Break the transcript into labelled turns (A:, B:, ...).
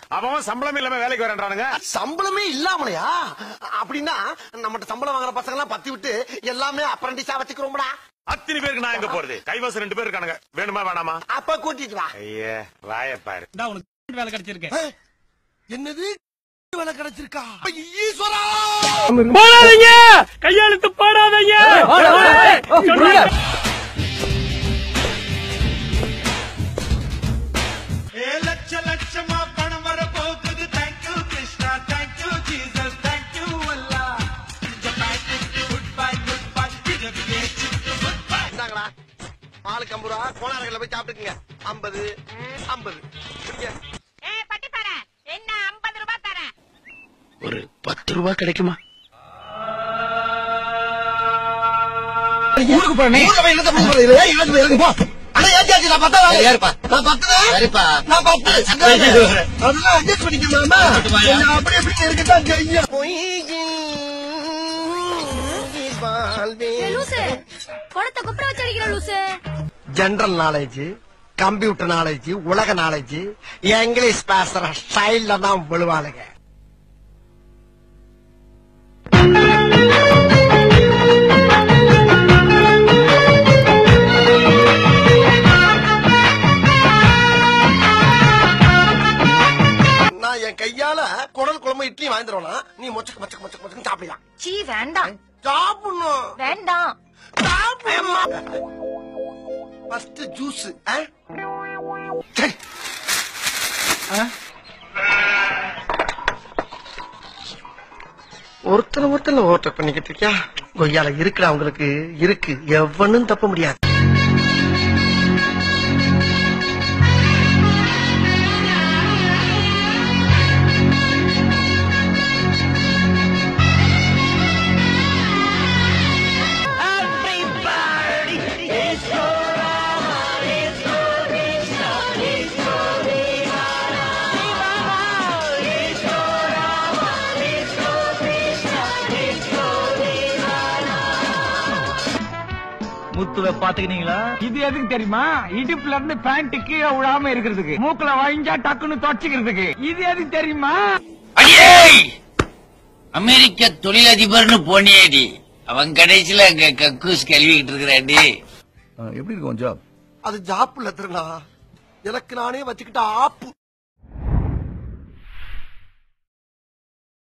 A: அவன் சம்பளம் இல்லாம வேலைக்கு வரேன்றானுங்க
B: சம்பளமே இல்லாமலையா அப்படின்னா நம்மகிட்ட சம்பளம் வாங்குற பசங்க எல்லாம் பத்தி விட்டு எல்லாமே அப்ரண்டிஸா வச்சுக்கிறோம்டா
A: அத்தனை பேருக்கு நான் எங்க போறது கைவாசம் ரெண்டு பேர் இருக்கானுங்க வேணுமா வேணாமா
B: அப்ப கூட்டிட்டு வா
A: ஐயே வாயப்பாரு
C: இந்தா உனக்கு வேலை கிடைச்சிருக்கு
B: ஏய், என்னது வேலை கிடைச்சிருக்கா ஈஸ்வரா
C: போடாதீங்க கையெழுத்து போடாதீங்க
D: லட்ச லட்சமா பணம் வர போகுது thank you Krishna thank you Jesus thank you Allah good bye good bye good bye
B: இந்தாங்களா ஆளுக்கு ஐம்பது ரூபா கோணாரங்கள்ல போய் சாப்பிட்டுக்குங்க ஐம்பது ஐம்பது
E: ஏய் பட்டி தரேன் என்ன ஐம்பது ரூபாய் தரேன்
B: ஒரு பத்து ரூபா கிடைக்குமா ஊருக்கு போறேன் ஊருக்கு போய் இழுத்து போய் இரு, ஏய், இழுத்து போய் இறங்கு, போ. அண்ணா, ஏத்தியாச்சு, நான் பத்தா வாங்க. நான் பத்துதான். நான் பத்து. அதெல்லாம் adjust பண்ணிக்கலாமா? என்ன அப்படி இப்படி இருக்கத்தான் செய்யும்.
F: லூசு குடத்தை குப்புற வச்சு அடிக்கிற loose
B: general knowledge computer knowledge உலக நாலேஜ் இங்கிலீஷ் பேசுற ஸ்டைல்ல தான் விழுவாளுங்க நான் என் கையால குடல் குழம்பு இட்லி வாங்கி தருவேனா நீ மொச்சக்கு மொச்சக்கு மொச்சக்கு மொச்சக்கு சாப்பிடலாம்
F: சீ வேண்டாம்
B: சாப்பிடணும்
F: வேண்டாம்
B: ஃபர்ஸ்ட் ஜூஸ் ஒருத்தனை ஒருத்தனை ஓட்ட பண்ணிக்கிட்டு இருக்கியா கொய்யால இருக்குடா உங்களுக்கு இருக்கு எவனும் தப்ப முடியாது
C: முத்துவ பாத்துக்கினீங்களா இது எதுக்கு தெரியுமா இடுப்புல இருந்து பேண்ட் கீழே விழாம இருக்கிறதுக்கு மூக்குல வாங்கிஞ்சா டக்குன்னு தொடச்சிக்கிறதுக்கு இது எதுக்கு தெரியுமா
G: அடியே அமெரிக்க தொழிலதிபர்னு போனியேடி அவன் கடைசியில அங்க கக்கூஸ் கழுவிக்கிட்டு இருக்கிறாண்டி
H: எப்படி இருக்கும் ஜாப்
B: அது ஜாப்புல திருநா எனக்கு நானே வச்சுக்கிட்ட ஆப்பு